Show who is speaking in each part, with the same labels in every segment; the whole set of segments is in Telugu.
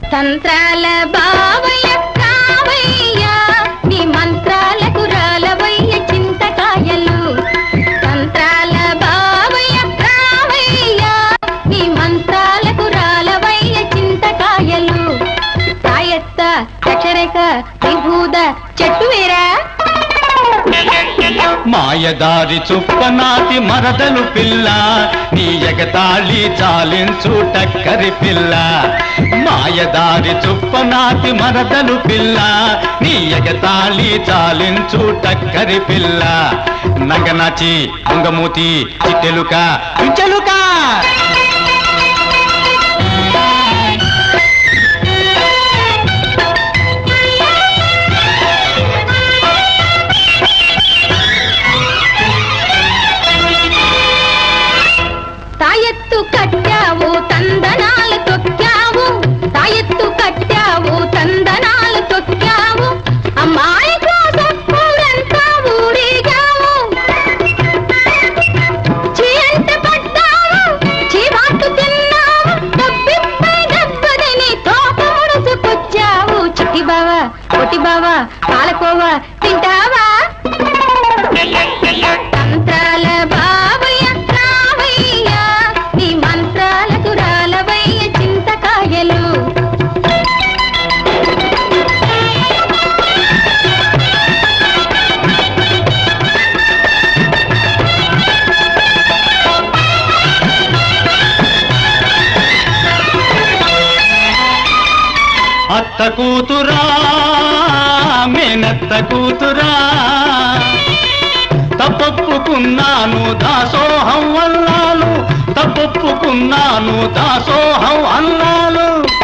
Speaker 1: తంత్రాల బావయ్య రావయ్య నీ మంత్రాలకు రాలవయ్య చింతకాయలు తంత్రాల బావయ్య రావయ్య నీ మంత్రాలకు రాలవయ్య చింతకాయలు తాయెత్త అక్షరేఖ విభూద చెట్టు వేరా
Speaker 2: మాయదారి చుప్పనాటి మరదలు పిల్ల నీ ఎగతాళి చాలించు టక్కరి పిల్ల మాయదారి చుప్పనాటి మరదలు పిల్ల నీ ఎగతాళి చాలించు టక్కరి పిల్ల నంగనాచి ఉంగమూతి చిట్టెలుక పించెలుక
Speaker 1: తాయెత్తు కట్టావు తందనాలు తొక్కావు తాయెత్తు కట్టావు తందనాలు తొక్కావు అమ్మాయి కోసం ఊరంతా ఊరేగావు చీయంట పడ్డావు చీవాటు తిన్నావు డబ్బిప్పై దెబ్బతిని తోక ముడుచుకొచ్చావు చిట్టి బావా పొట్టి బావా పాలకోవా తింటావా తంత్రాల బావయ్య రావయ్య నీ మంత్రాలకు రాలవయ్య చింతకాయలు
Speaker 2: అత్త కూతురా మేనత్త కూతురా తప్పొప్పుకున్నాను దాసోహం అన్నాను తప్పొప్పుకున్నాను దాసోహం అన్నాను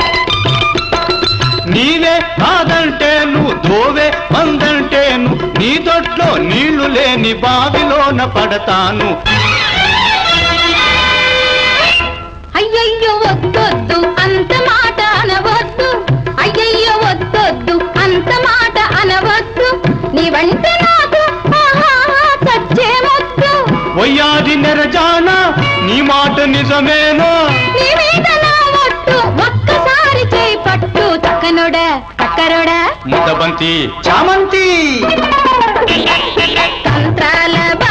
Speaker 2: నీవే కాదంటే నువ్వు దోవే మందంటేను నీ దొట్లో నీళ్లు లేని బావిలోన పడతాను
Speaker 1: అయ్యయ్యో వద్దొద్దు అంత మాట అనవద్దు అయ్యయ్యో వద్దొద్దు అంత మాట అనవద్దు నీ వంట నాకు ఆహాహా చచ్చేమొద్దు
Speaker 2: వయ్యాది నెరజాన నీ మాట నిజమేనా
Speaker 1: నీ మీద నా ఒట్టు ఒక్కసారి చేయి పట్టు చక్కనోడా చక్కరోడా
Speaker 2: ముద్దబంతి చామంతి
Speaker 1: తంత్రాల